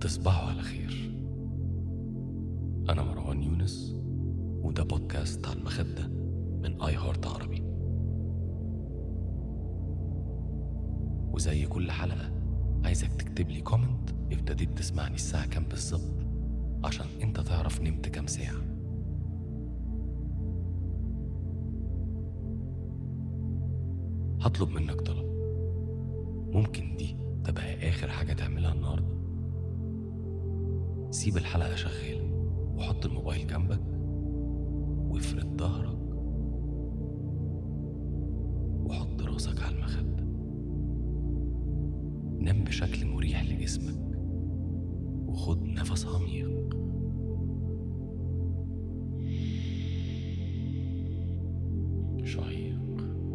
تصبحوا على خير أنا مروان يونس وده بودكاست على المخدة من آي هارت عربي وزي كل حلقة عايزك تكتب لي كومنت ابتديت تسمعني الساعة كام بالظبط عشان انت تعرف نمت كام ساعة هطلب منك طلب ممكن دي تبقى آخر حاجة تعملها النهاردة سيب الحلقة شغالة وحط الموبايل جنبك وافرد ظهرك وحط راسك على المخدة نام بشكل مريح لجسمك وخد نفس عميق شهيق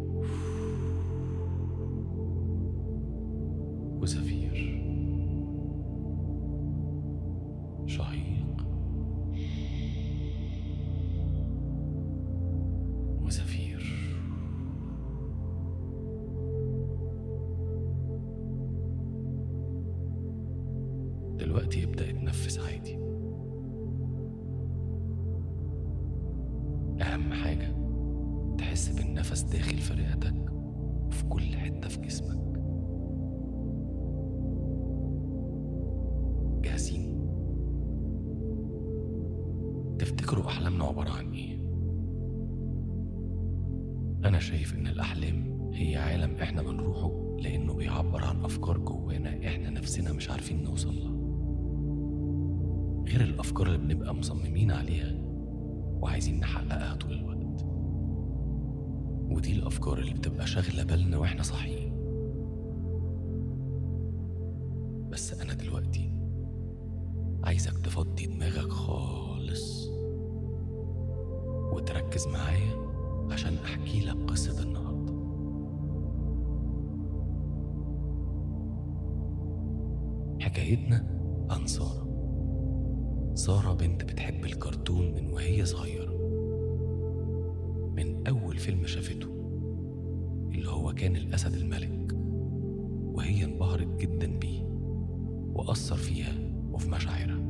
وزفير شهيق وزفير دلوقتي ابدأ اتنفس عادي أهم حاجة تحس بالنفس داخل في رئتك وفي كل حتة في جسمك جاهزين تفتكروا أحلامنا عبارة عن إيه؟ أنا شايف إن الأحلام هي عالم إحنا بنروحه لأنه بيعبر عن أفكار جوانا إحنا نفسنا مش عارفين نوصل لها غير الأفكار اللي بنبقى مصممين عليها وعايزين نحققها طول الوقت ودي الأفكار اللي بتبقى شاغلة بالنا وإحنا صاحيين بس أنا دلوقتي عايزك تفضي دماغك خالص وتركز معايا عشان أحكي لك قصة النهاردة حكايتنا عن سارة سارة بنت بتحب الكرتون من وهي صغيرة من أول فيلم شافته اللي هو كان الأسد الملك وهي انبهرت جدا بيه وأثر فيها وفي مشاعرها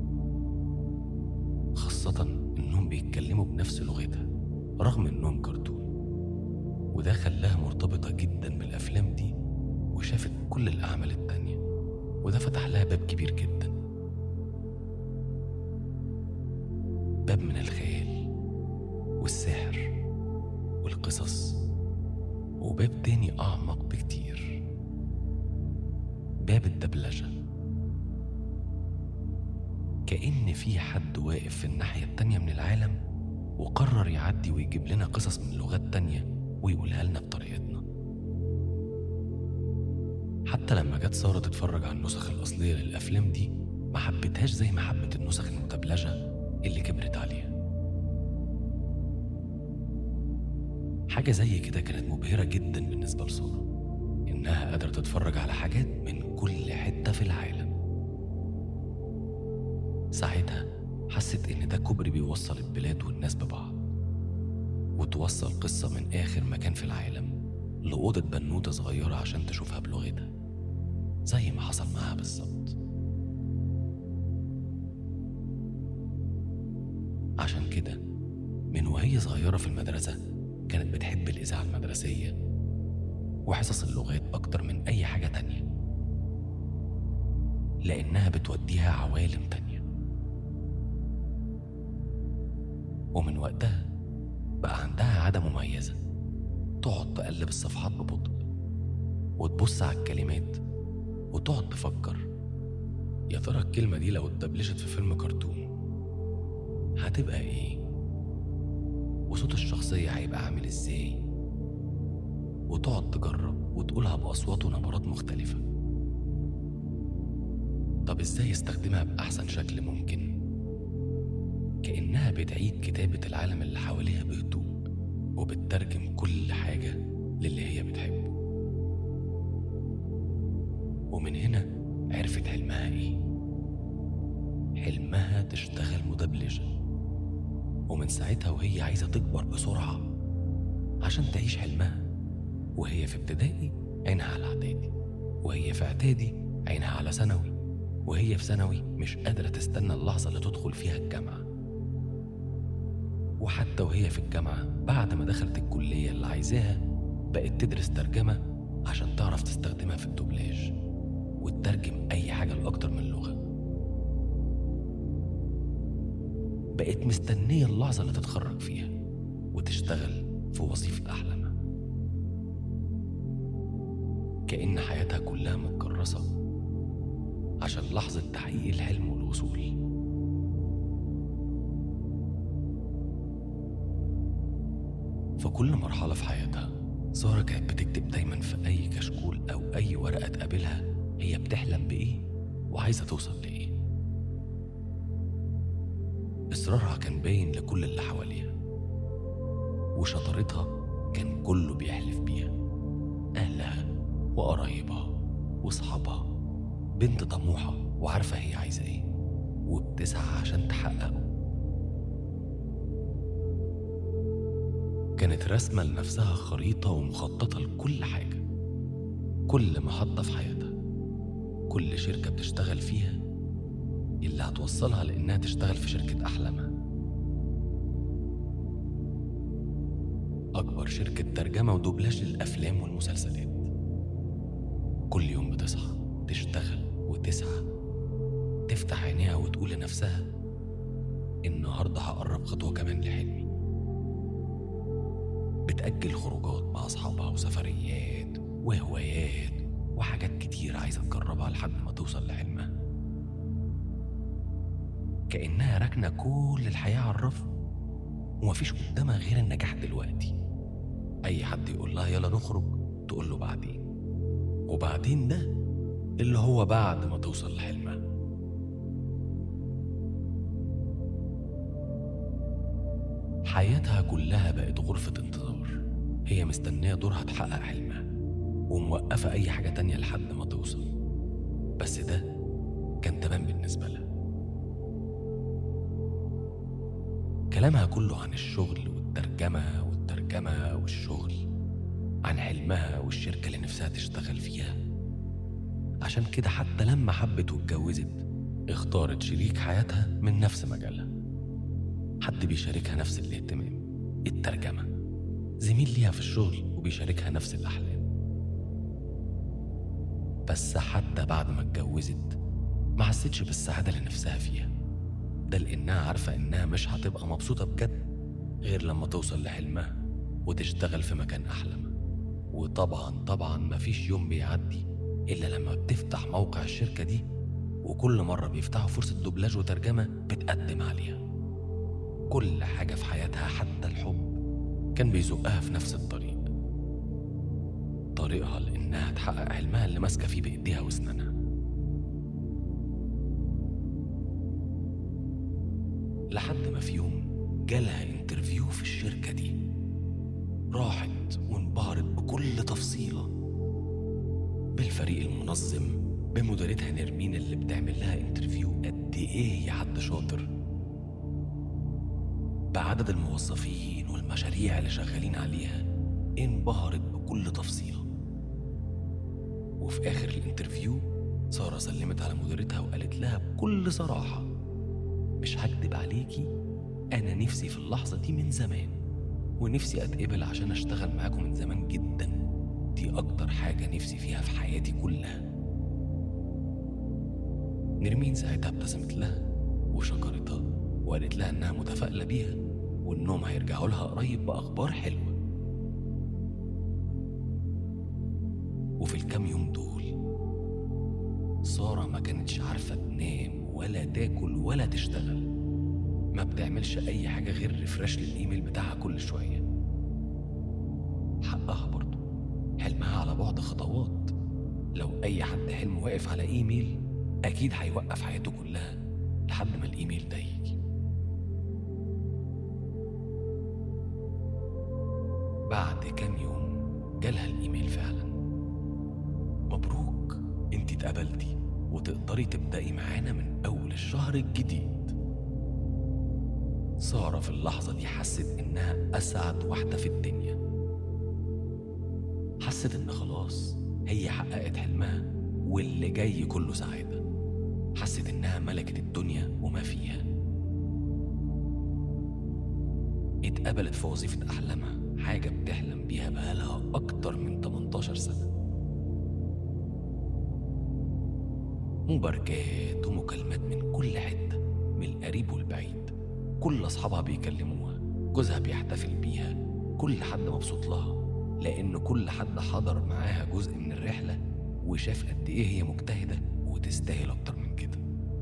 خاصة إنهم بيتكلموا بنفس لغتها رغم إنهم كرتون وده خلاها مرتبطة جدا بالأفلام دي وشافت كل الأعمال التانية وده فتح لها باب كبير جدا باب من الخيال والسحر والقصص وباب تاني أعمق بكتير باب الدبلجة كأن في حد واقف في الناحية التانية من العالم وقرر يعدي ويجيب لنا قصص من لغات تانية ويقولها لنا بطريقتنا حتى لما جت سارة تتفرج على النسخ الأصلية للأفلام دي ما حبتهاش زي ما حبت النسخ المدبلجة اللي كبرت عليها حاجة زي كده كانت مبهرة جدا بالنسبة لسارة إنها قادرة تتفرج على حاجات من كل حتة في العالم ساعتها حست إن ده كوبري بيوصل البلاد والناس ببعض وتوصل قصة من آخر مكان في العالم لأوضة بنوتة صغيرة عشان تشوفها بلغتها زي ما حصل معاها بالظبط عشان كده من وهي صغيرة في المدرسة كانت بتحب الإذاعة المدرسية وحصص اللغات أكتر من أي حاجة تانية لأنها بتوديها عوالم تانية ومن وقتها بقى عندها عادة مميزة تقعد تقلب الصفحات ببطء وتبص على الكلمات وتقعد تفكر يا ترى الكلمة دي لو اتدبلجت في فيلم كرتون هتبقى ايه وصوت الشخصية هيبقى عامل ازاي وتقعد تجرب وتقولها بأصوات ونبرات مختلفة طب ازاي استخدمها بأحسن شكل ممكن كأنها بتعيد كتابة العالم اللي حواليها بهدوء وبتترجم كل حاجة للي هي بتحبه ومن هنا عرفت حلمها ايه حلمها تشتغل مدبلجة ومن ساعتها وهي عايزة تكبر بسرعة عشان تعيش حلمها وهي في ابتدائي عينها على اعدادي وهي في اعدادي عينها على ثانوي وهي في ثانوي مش قادرة تستنى اللحظة اللي تدخل فيها الجامعة وحتى وهي في الجامعة بعد ما دخلت الكلية اللي عايزاها بقت تدرس ترجمة عشان تعرف تستخدمها في الدوبلاج وتترجم أي حاجة لأكتر من لغة بقت مستنية اللحظة اللي تتخرج فيها وتشتغل في وظيفة أحلامها كأن حياتها كلها متكرسة عشان لحظة تحقيق الحلم والوصول فكل مرحلة في حياتها سارة كانت بتكتب دايما في أي كشكول أو أي ورقة تقابلها هي بتحلم بإيه وعايزة توصل لإيه إصرارها كان باين لكل اللي حواليها وشطارتها كان كله بيحلف بيها أهلها وقرايبها وأصحابها بنت طموحة وعارفة هي عايزة إيه وبتسعى عشان تحققه كانت راسمة لنفسها خريطة ومخططة لكل حاجة كل محطة في حياتها كل شركة بتشتغل فيها اللي هتوصلها لإنها تشتغل في شركة أحلامها أكبر شركة ترجمة ودوبلاج للأفلام والمسلسلات كل يوم بتصحى تشتغل وتسعى تفتح عينيها وتقول لنفسها النهاردة هقرب خطوة كمان لحلمي بتأجل خروجات مع أصحابها وسفريات وهوايات وحاجات كتير عايزة تجربها لحد ما توصل لحلمها كأنها راكنة كل الحياة على الرف ومفيش قدامها غير النجاح دلوقتي أي حد يقول لها يلا نخرج تقول له بعدين وبعدين ده اللي هو بعد ما توصل لحلمها حياتها كلها بقت غرفة انتظار هي مستنية دورها تحقق حلمها وموقفة أي حاجة تانية لحد ما توصل بس ده كان تمام بالنسبة لها كلامها كله عن الشغل والترجمة والترجمة والشغل عن حلمها والشركة اللي نفسها تشتغل فيها عشان كده حتى لما حبت واتجوزت اختارت شريك حياتها من نفس مجالها حد بيشاركها نفس الاهتمام الترجمة زميل ليها في الشغل وبيشاركها نفس الأحلام بس حتى بعد ما اتجوزت ما حستش بالسعادة اللي نفسها فيها ده لأنها عارفة إنها مش هتبقى مبسوطة بجد غير لما توصل لحلمها وتشتغل في مكان أحلامها وطبعا طبعا مفيش يوم بيعدي إلا لما بتفتح موقع الشركة دي وكل مرة بيفتحوا فرصة دوبلاج وترجمة بتقدم عليها كل حاجة في حياتها حتى الحب كان بيزقها في نفس الطريق طريقها لإنها تحقق حلمها اللي ماسكة فيه بإيديها وأسنانها لحد ما في يوم جالها انترفيو في الشركة دي راحت وانبهرت بكل تفصيلة بالفريق المنظم بمديرتها نرمين اللي بتعمل لها انترفيو قد ايه هي حد شاطر بعدد الموظفين والمشاريع اللي شغالين عليها انبهرت بكل تفصيلة وفي آخر الانترفيو سارة سلمت على مديرتها وقالت لها بكل صراحة مش هكدب عليكي أنا نفسي في اللحظة دي من زمان ونفسي أتقبل عشان أشتغل معاكم من زمان جدا دي أكتر حاجة نفسي فيها في حياتي كلها نرمين ساعتها ابتسمت لها وشكرتها وقالت لها إنها متفائلة بيها وإنهم هيرجعوا لها قريب بأخبار حلوة وفي الكام يوم دول سارة ما كانتش عارفة تنام ولا تاكل ولا تشتغل ما بتعملش أي حاجة غير ريفرش للإيميل بتاعها كل شوية حقها برضه حلمها على بعد خطوات لو أي حد حلمه واقف على إيميل أكيد هيوقف حياته كلها لحد ما الإيميل ده يجي بعد كام يوم جالها الإيميل فعلا مبروك انت اتقبلتي وتقدري تبدأي معانا من أول الشهر الجديد سارة في اللحظة دي حست إنها أسعد واحدة في الدنيا حست إن خلاص هي حققت حلمها واللي جاي كله سعادة حست إنها ملكت الدنيا وما فيها اتقبلت في وظيفة أحلامها حاجة بتحلم بيها بقالها أكتر من 18 سنة مباركات ومكالمات من كل حتة من القريب والبعيد كل أصحابها بيكلموها جوزها بيحتفل بيها كل حد مبسوط لها لأن كل حد حضر معاها جزء من الرحلة وشاف قد إيه هي مجتهدة وتستاهل أكتر من كده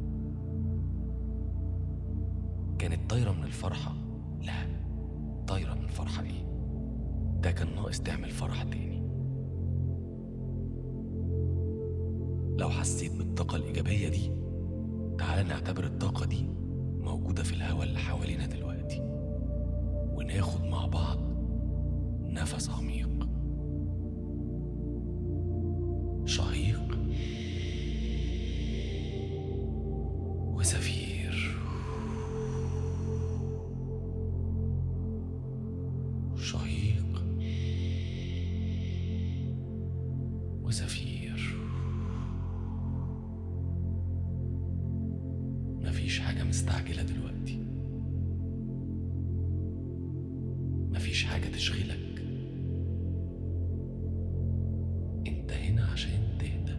كانت طايرة من الفرحة لا طايرة من الفرحة إيه ده كان ناقص تعمل فرح تاني لو حسيت بالطاقة الإيجابية دي تعال نعتبر الطاقة دي موجودة في الهواء اللي حوالينا دلوقتي وناخد مع بعض نفس عميق شهيق وزفير شهيق وزفير مفيش حاجة مستعجلة دلوقتي مفيش حاجة تشغلك انت هنا عشان تهدى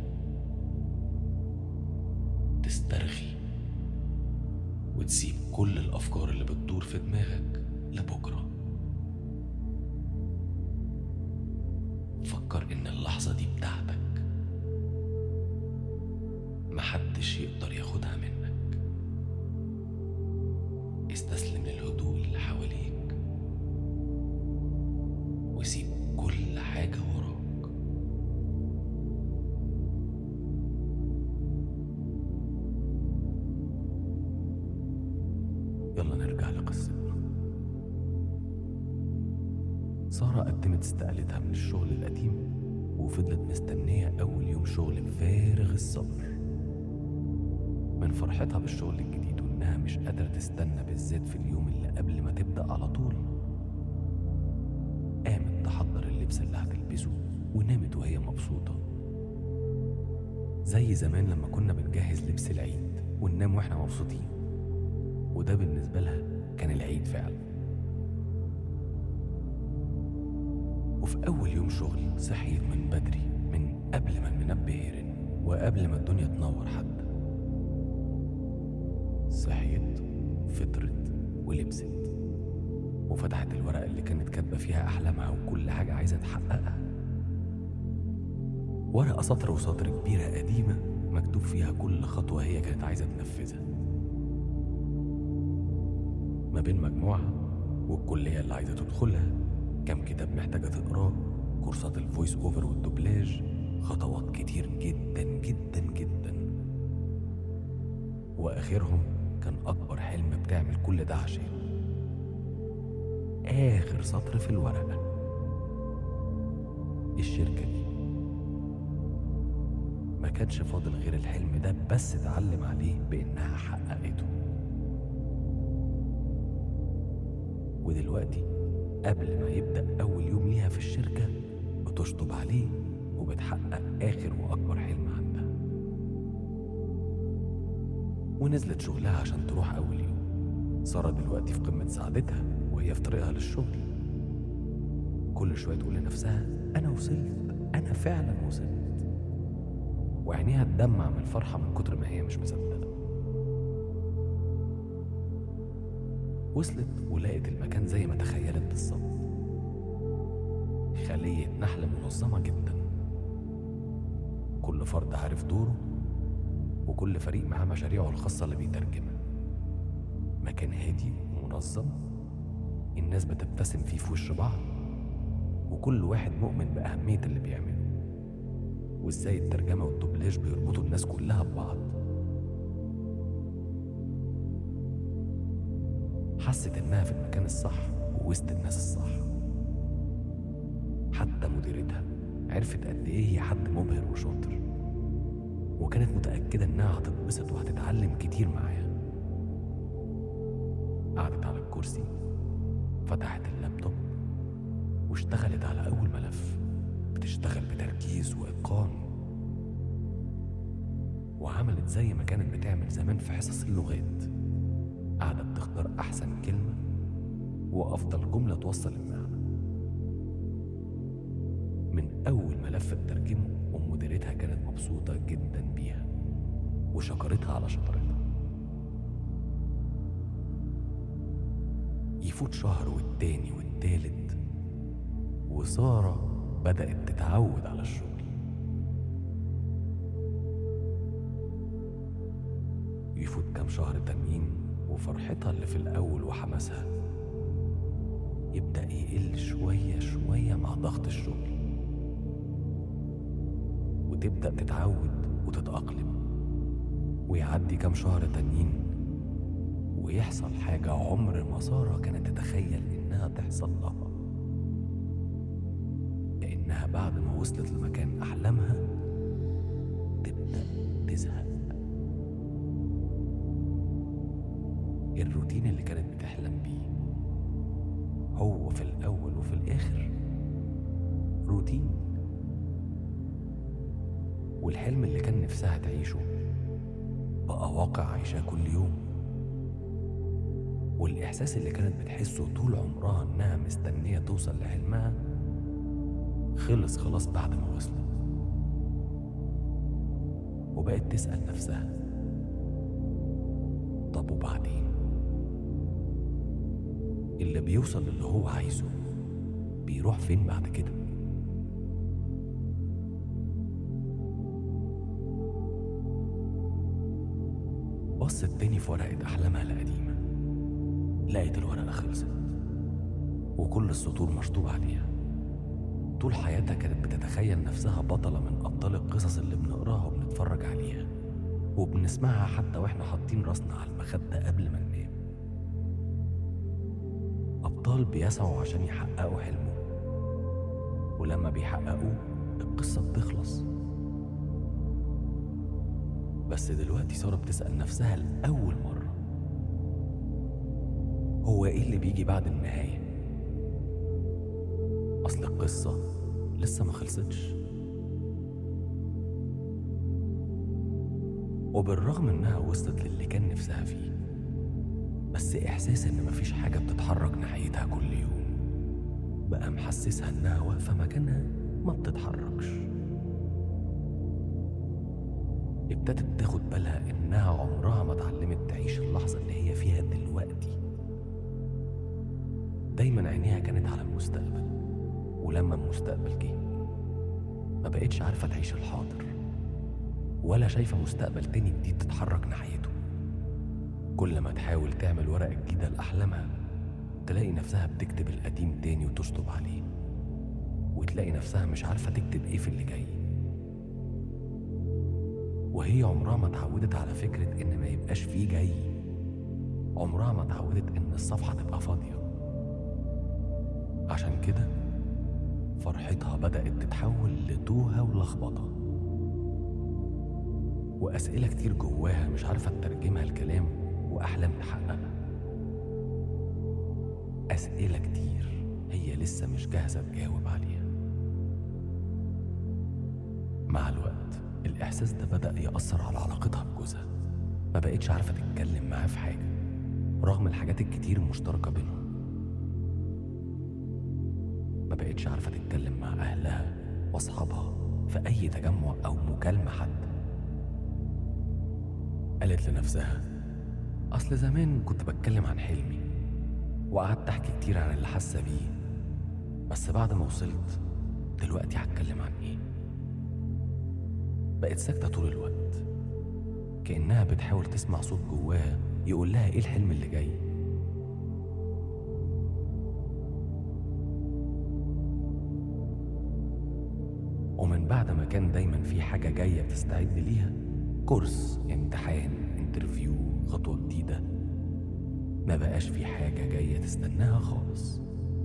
تسترخي وتسيب كل الأفكار اللي بتدور في دماغك لبكرة فكر إن اللحظة دي بتاعتك محدش يقدر ياخدها منك استسلم للهدوء اللي حواليك وسيب كل حاجة وراك يلا نرجع لقصتنا سارة قدمت استقالتها من الشغل القديم وفضلت مستنية أول يوم شغل بفارغ الصبر من فرحتها بالشغل الجديد وإنها مش قادرة تستنى بالذات في اليوم اللي قبل ما تبدأ على طول قامت تحضر اللبس اللي هتلبسه ونامت وهي مبسوطة زي زمان لما كنا بنجهز لبس العيد وننام واحنا مبسوطين وده بالنسبة لها كان العيد فعلا وفي أول يوم شغل صحيت من بدري من قبل ما المنبه يرن وقبل ما الدنيا تنور حتى صحيت فطرت ولبست وفتحت الورقة اللي كانت كاتبة فيها أحلامها وكل حاجة عايزة تحققها ورقة سطر وسطر كبيرة قديمة مكتوب فيها كل خطوة هي كانت عايزة تنفذها ما بين مجموعها والكلية اللي عايزة تدخلها كم كتاب محتاجة تقراه كورسات الفويس اوفر والدوبلاج خطوات كتير جدا جدا جدا واخرهم كان اكبر حلم بتعمل كل ده عشان اخر سطر في الورقة الشركة دي ما كانش فاضل غير الحلم ده بس اتعلم عليه بانها حققته ودلوقتي قبل ما يبدأ أول يوم ليها في الشركة بتشطب عليه وبتحقق آخر وأكبر حلم عندها ونزلت شغلها عشان تروح أول يوم سارة دلوقتي في قمة سعادتها وهي في طريقها للشغل كل شوية تقول لنفسها أنا وصلت أنا فعلا وصلت وعينيها تدمع من الفرحة من كتر ما هي مش مصدقة وصلت ولقت المكان زي ما تخيلت بالظبط خلية نحل منظمة جدا كل فرد عارف دوره وكل فريق معاه مشاريعه الخاصة اللي بيترجمها مكان هادي ومنظم الناس بتبتسم فيه في وش بعض وكل واحد مؤمن بأهمية اللي بيعمله وازاي الترجمة والدوبلاج بيربطوا الناس كلها ببعض حست إنها في المكان الصح ووسط الناس الصح حتى مديرتها عرفت قد إيه هي حد مبهر وشاطر وكانت متأكدة إنها هتتبسط وهتتعلم كتير معاها قعدت على الكرسي فتحت اللابتوب واشتغلت على أول ملف بتشتغل بتركيز وإتقان وعملت زي ما كانت بتعمل زمان في حصص اللغات قاعدة بتختار أحسن كلمة وأفضل جملة توصل المعنى من أول ملف تترجمه ومديرتها كانت مبسوطة جدا بيها وشكرتها على شطارتها يفوت شهر والتاني والتالت وسارة بدأت تتعود على الشغل يفوت كام شهر تانيين وفرحتها اللي في الأول وحماسها يبدأ يقل شوية شوية مع ضغط الشغل وتبدأ تتعود وتتأقلم ويعدي كام شهر تانيين ويحصل حاجة عمر ما سارة كانت تتخيل إنها تحصل لها كأنها بعد ما وصلت لمكان أحلامها تبدأ تزهق الروتين اللي كانت بتحلم بيه هو في الأول وفي الآخر روتين والحلم اللي كان نفسها تعيشه بقى واقع عايشاه كل يوم والإحساس اللي كانت بتحسه طول عمرها إنها مستنية توصل لحلمها خلص خلاص بعد ما وصلت وبقت تسأل نفسها طب وبعدين اللي بيوصل للي هو عايزه بيروح فين بعد كده بصت تاني في ورقة أحلامها القديمة لقيت الورقة خلصت وكل السطور مشطوب عليها طول حياتها كانت بتتخيل نفسها بطلة من أبطال القصص اللي بنقراها وبنتفرج عليها وبنسمعها حتى وإحنا حاطين راسنا على المخدة قبل ما ننام أبطال بيسعوا عشان يحققوا حلمهم ولما بيحققوه القصة بتخلص بس دلوقتي سارة بتسأل نفسها لأول مرة هو إيه اللي بيجي بعد النهاية؟ أصل القصة لسه ما خلصتش وبالرغم إنها وصلت للي كان نفسها فيه بس إحساس إن مفيش حاجة بتتحرك ناحيتها كل يوم بقى محسسها إنها واقفة مكانها ما بتتحركش ابتدت تاخد بالها إنها عمرها ما اتعلمت تعيش اللحظة اللي هي فيها دلوقتي دايما عينيها كانت على المستقبل ولما المستقبل جه ما بقتش عارفة تعيش الحاضر ولا شايفة مستقبل تاني جديد تتحرك ناحيته كل ما تحاول تعمل ورقة جديدة لأحلامها تلاقي نفسها بتكتب القديم تاني وتشطب عليه وتلاقي نفسها مش عارفة تكتب ايه في اللي جاي وهي عمرها ما اتعودت على فكرة إن ما يبقاش فيه جاي عمرها ما اتعودت إن الصفحة تبقى فاضية عشان كده فرحتها بدأت تتحول لتوهة ولخبطة وأسئلة كتير جواها مش عارفة تترجمها لكلام وأحلام تحققها أسئلة كتير هي لسه مش جاهزة تجاوب عليها مع الوقت الإحساس ده بدأ يأثر على علاقتها بجوزها ما بقتش عارفة تتكلم معاه في حاجة رغم الحاجات الكتير المشتركة بينهم ما بقتش عارفة تتكلم مع أهلها وأصحابها في أي تجمع أو مكالمة حتى قالت لنفسها أصل زمان كنت بتكلم عن حلمي وقعدت أحكي كتير عن اللي حاسة بيه بس بعد ما وصلت دلوقتي هتكلم عن إيه بقت ساكتة طول الوقت كأنها بتحاول تسمع صوت جواها يقول لها إيه الحلم اللي جاي ومن بعد ما كان دايما في حاجة جاية تستعد ليها كورس امتحان انترفيو خطوة جديدة ما بقاش في حاجة جاية تستناها خالص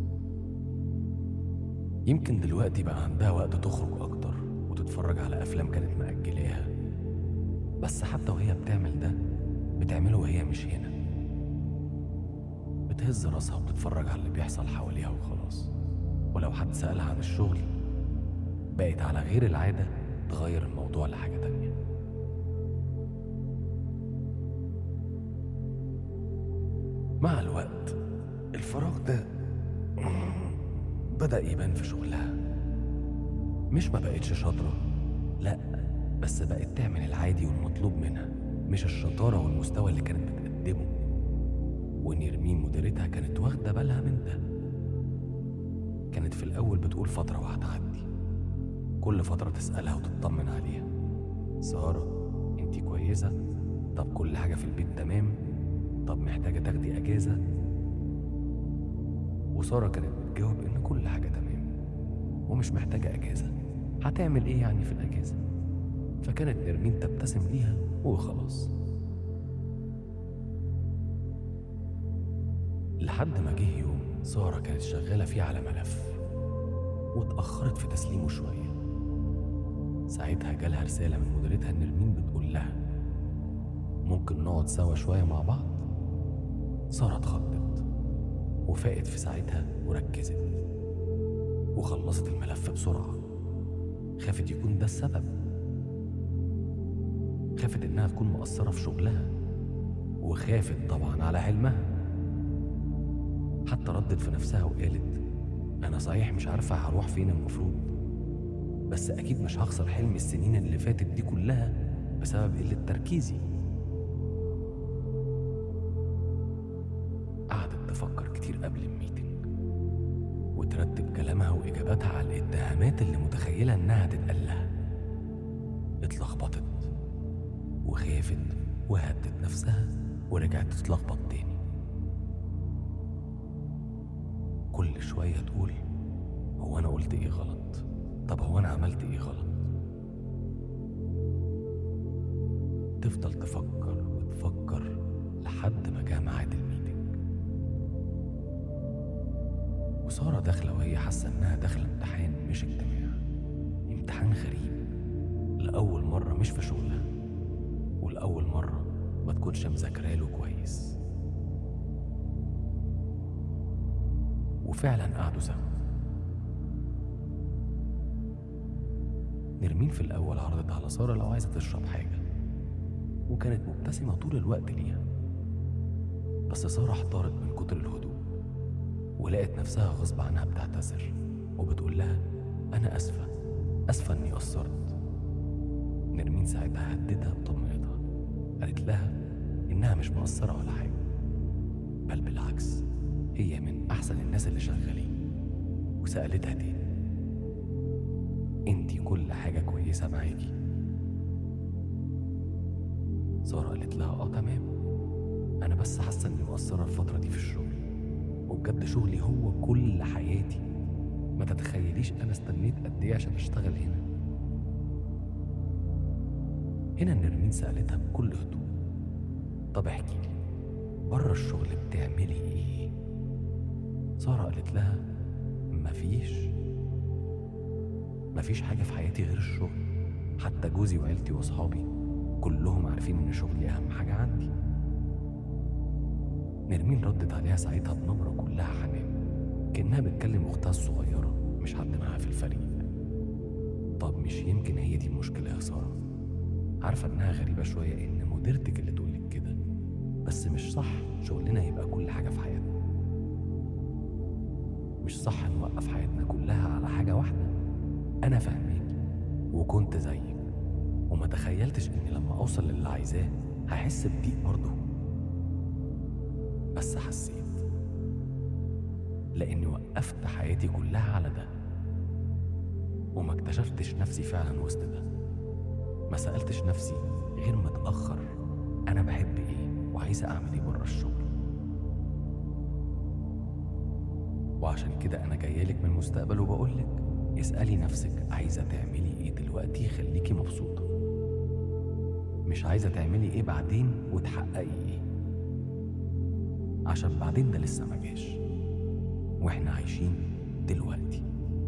يمكن دلوقتي بقى عندها وقت تخرج أكتر وتتفرج على أفلام كانت مأجلاها بس حتى وهي بتعمل ده بتعمله وهي مش هنا بتهز راسها وبتتفرج على اللي بيحصل حواليها وخلاص ولو حد سألها عن الشغل بقت على غير العادة تغير الموضوع لحاجة تانية مع الوقت الفراغ ده بدأ يبان في شغلها مش ما بقتش شاطرة لا بس بقت تعمل العادي والمطلوب منها مش الشطارة والمستوى اللي كانت بتقدمه ونرمين مديرتها كانت واخدة بالها من ده كانت في الأول بتقول فترة وهتعدي كل فترة تسألها وتطمن عليها سارة انتي كويسة؟ طب كل حاجة في البيت تمام؟ طب محتاجة تاخدي أجازة؟ وسارة كانت بتجاوب إن كل حاجة تمام ومش محتاجة أجازة هتعمل إيه يعني في الأجازة؟ فكانت نرمين تبتسم ليها وخلاص لحد ما جه يوم سارة كانت شغالة فيه على ملف واتأخرت في تسليمه شوية ساعتها جالها رسالة من مديرتها نرمين بتقول لها ممكن نقعد سوا شوية مع بعض سارة اتخضت وفاقت في ساعتها وركزت وخلصت الملف بسرعة خافت يكون ده السبب خافت إنها تكون مقصرة في شغلها وخافت طبعا على حلمها حتى ردت في نفسها وقالت أنا صحيح مش عارفة هروح فين المفروض بس أكيد مش هخسر حلم السنين اللي فاتت دي كلها بسبب قلة تركيزي قعدت تفكر كتير قبل الميتنج وترتب كلامها وإجاباتها على الاتهامات اللي متخيلة إنها تتقال لها اتلخبطت وخافت وهدت نفسها ورجعت تتلخبط تاني كل شوية تقول هو أنا قلت إيه غلط طب هو أنا عملت إيه غلط تفضل تفكر وتفكر لحد ما جه ميعاد الميتنج وسارة داخلة وهي حاسة إنها داخلة امتحان مش اجتماع امتحان غريب لأول مرة مش في شغلها ولأول مرة ما تكونش مذاكرة له كويس وفعلا قعدوا سوا نرمين في الأول عرضت على سارة لو عايزة تشرب حاجة وكانت مبتسمة طول الوقت ليها بس سارة احتارت من كتر الهدوء ولقت نفسها غصب عنها بتعتذر وبتقول لها أنا أسفة أسفة إني قصرت نرمين ساعتها هدتها وطمنتها قالت لها إنها مش مقصرة ولا حاجة بل بالعكس هي من أحسن الناس اللي شغالين وسألتها تاني انتي كل حاجة كويسة معاكي سارة قالت لها اه تمام أنا بس حاسة إني مقصرة الفترة دي في الشغل وبجد شغلي هو كل حياتي ما تتخيليش أنا استنيت قد إيه عشان أشتغل هنا هنا نرمين سألتها بكل هدوء طب احكي لي بره الشغل بتعملي ايه سارة قالت لها مفيش مفيش حاجة في حياتي غير الشغل حتى جوزي وعيلتي وأصحابي كلهم عارفين إن شغلي أهم حاجة عندي نرمين ردت عليها ساعتها بنبرة كلها حنان كأنها بتكلم أختها الصغيرة مش حد معاها في الفريق طب مش يمكن هي دي المشكلة يا سارة عارفة إنها غريبة شوية إن مديرتك اللي تقولك كده بس مش صح شغلنا يبقى كل حاجة في حياتنا مش صح نوقف حياتنا كلها على حاجة واحدة أنا فاهمك وكنت زيك وما تخيلتش إني لما أوصل للي عايزاه هحس بضيق برضه بس حسيت لأني وقفت حياتي كلها على ده وما اكتشفتش نفسي فعلا وسط ده ما سألتش نفسي غير متأخر أنا بحب إيه وعايزة أعمل إيه بره الشغل وعشان كده أنا جايلك من المستقبل وبقولك اسألي نفسك عايزة تعملي إيه دلوقتي يخليكي مبسوطة مش عايزة تعملي إيه بعدين وتحققي إيه عشان بعدين ده لسه ما جاش وإحنا عايشين دلوقتي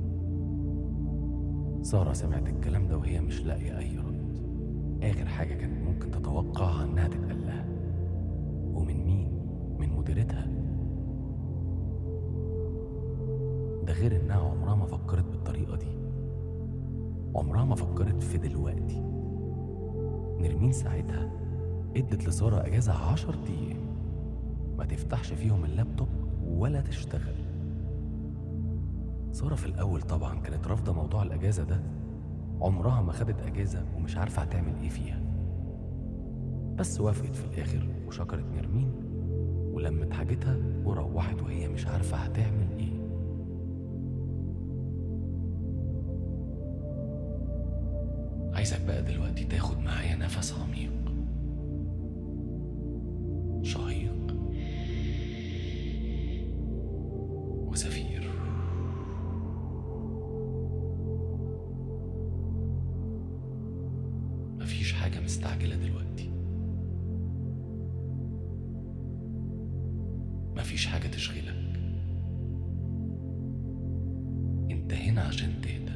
سارة سمعت الكلام ده وهي مش لاقية أي رد آخر حاجة كانت ممكن تتوقعها إنها تتقال لها ومن مين؟ من مديرتها ده غير إنها عمرها ما فكرت بالطريقة دي عمرها ما فكرت في دلوقتي نرمين ساعتها ادت لسارة أجازة عشر أيام ما تفتحش فيهم اللابتوب ولا تشتغل سارة في الأول طبعا كانت رافضة موضوع الأجازة ده عمرها ما خدت أجازة ومش عارفة هتعمل إيه فيها بس وافقت في الآخر وشكرت نرمين ولمت حاجتها وروحت وهي مش عارفة هتعمل إيه عايزك بقى دلوقتي تاخد معايا نفس عميق شهيق وزفير مفيش حاجة مستعجلة دلوقتي مفيش حاجة تشغلك انت هنا عشان تهدى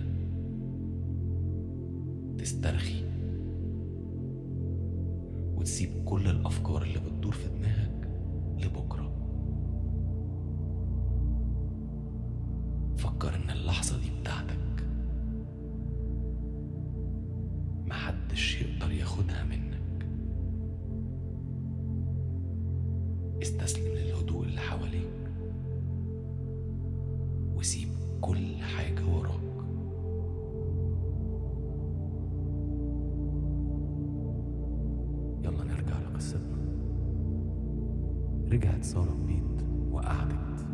تسترخي وتسيب كل الأفكار اللي بتدور في دماغك لبكرة فكر إن اللحظة دي بتاعتك محدش يقدر ياخدها منك استسلم للهدوء اللي حواليك وسيب كل حاجة وراك يلا نرجع لقصتنا رجعت سارة البيت وقعدت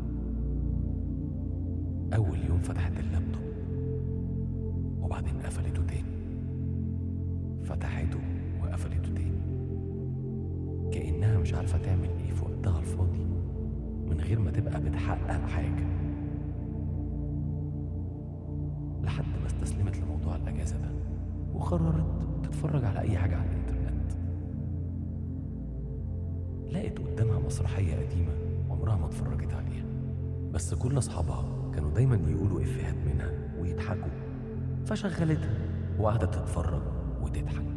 أول يوم فتحت اللابتوب وبعدين قفلته تاني فتحته وقفلته تاني كأنها مش عارفة تعمل إيه في وقتها الفاضي من غير ما تبقى بتحقق حاجة لحد ما استسلمت لموضوع الأجازة ده وقررت تتفرج على أي حاجة على الإنترنت لقت قدامها مسرحية قديمة عمرها ما اتفرجت عليها بس كل أصحابها كانوا دايما يقولوا إفيهات منها ويضحكوا فشغلتها وقعدت تتفرج وتضحك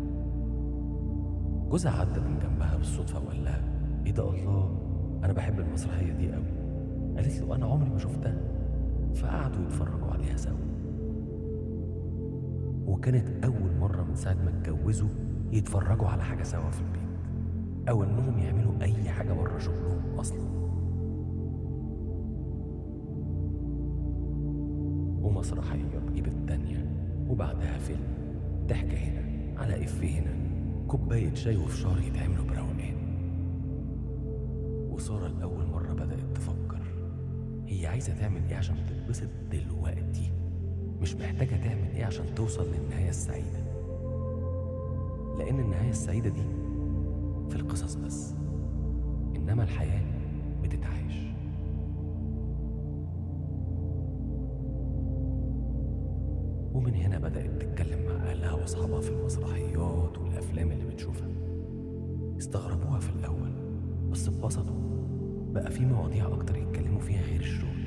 جوزها عدى من جنبها بالصدفة وقال لها إيه ده الله أنا بحب المسرحية دي قوي قالت له أنا عمري ما شفتها فقعدوا يتفرجوا عليها سوا وكانت أول مرة من ساعة ما اتجوزوا يتفرجوا على حاجة سوا في البيت أو إنهم يعملوا أي حاجة بره شغلهم أصلا ومسرحية تجيب التانية وبعدها فيلم ضحكة هنا على إف هنا كوباية شاي وفشار يتعملوا بروقان وسارة لأول مرة بدأت تفكر هي عايزة تعمل إيه عشان تتبسط دلوقتي مش محتاجة تعمل إيه عشان توصل للنهاية السعيدة لأن النهاية السعيدة دي في القصص بس إنما الحياة بتتعاش ومن هنا بدأت تتكلم مع أهلها وأصحابها في المسرحيات والأفلام اللي بتشوفها استغربوها في الأول بس اتبسطوا بقى في مواضيع أكتر يتكلموا فيها غير الشغل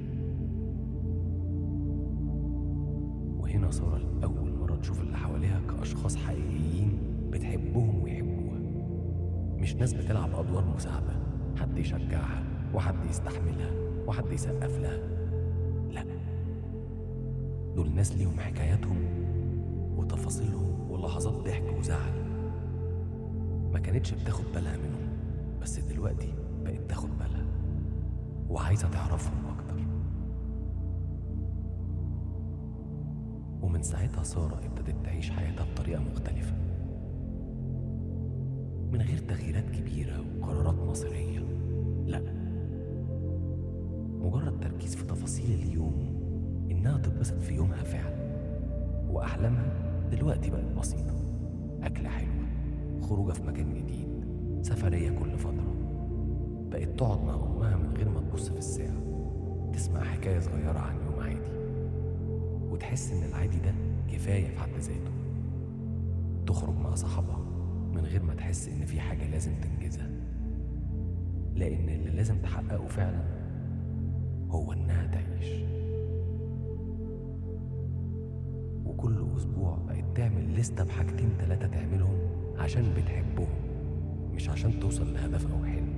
وهنا سارة لأول مرة تشوف اللي حواليها كأشخاص حقيقيين بتحبهم ويحبوها مش ناس بتلعب أدوار مساعدة حد يشجعها وحد يستحملها وحد يسقف لها لا دول ناس ليهم حكاياتهم وتفاصيلهم ولحظات ضحك وزعل ما كانتش بتاخد بالها منهم بس دلوقتي بقت تاخد بالها وعايزة تعرفهم أكتر ومن ساعتها سارة ابتدت تعيش حياتها بطريقة مختلفة من غير تغييرات كبيرة وقرارات مصيرية لا مجرد تركيز في تفاصيل اليوم إنها تتبسط في يومها فعلا وأحلامها دلوقتي بقت بسيطة أكلة حلوة خروجة في مكان جديد سفرية كل فترة بقت تقعد مع أمها من غير ما تبص في الساعة تسمع حكاية صغيرة عن يوم عادي وتحس إن العادي ده كفاية في حد ذاته تخرج مع صحابها من غير ما تحس إن في حاجة لازم تنجزها لأن اللي لازم تحققه فعلا هو إنها تعيش وكل أسبوع بقت تعمل لستة بحاجتين تلاتة تعملهم عشان بتحبهم مش عشان توصل لهدف أو حلم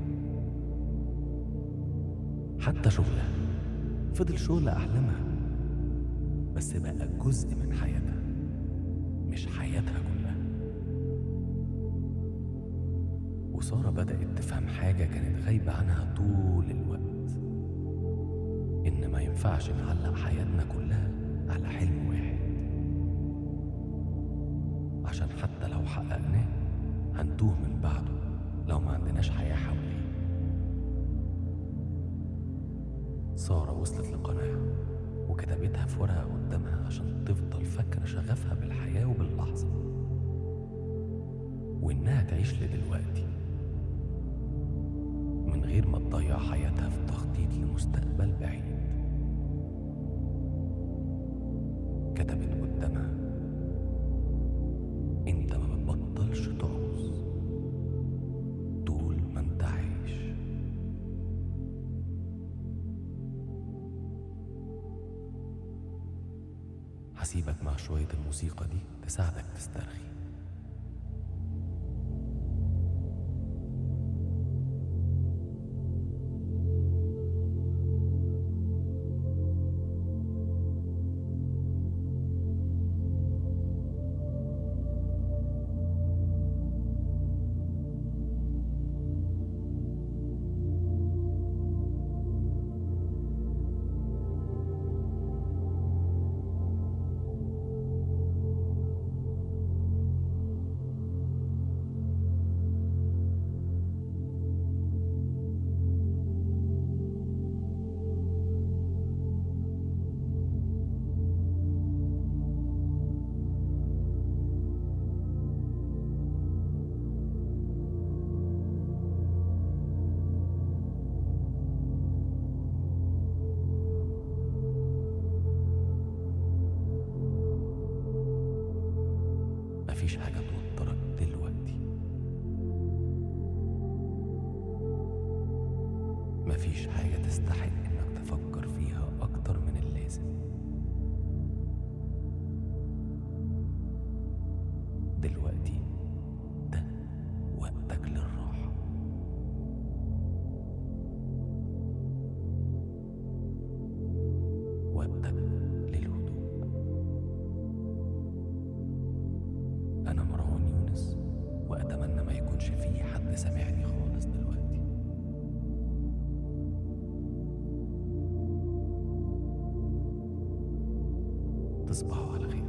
حتى شغلها فضل شغل أحلامها بس بقى جزء من حياتها مش حياتها كلها وسارة بدأت تفهم حاجة كانت غايبة عنها طول الوقت إن ما ينفعش نعلق حياتنا كلها على حلم واحد عشان حتى لو حققناه هنتوه من بعده لو ما عندناش حياة حواليه سارة وصلت لقناعة وكتبتها في ورقة قدامها عشان تفضل فاكرة شغفها بالحياة وباللحظة وإنها تعيش لدلوقتي من غير ما تضيع حياتها في تخطيط لمستقبل بعيد كتبت قدامها انت ما بتبطلش تعوز طول ما انت عايش هسيبك مع شوية الموسيقى دي تساعدك تسترخي مفيش حاجة توترك دلوقتي مفيش حاجة تستحق إنك تفكر فيها أكتر من اللازم دلوقتي ده وقتك للراحة وقتك للهدوء أنا مروان يونس وأتمنى ما يكونش في حد سامعني خالص دلوقتي تصبحوا على خير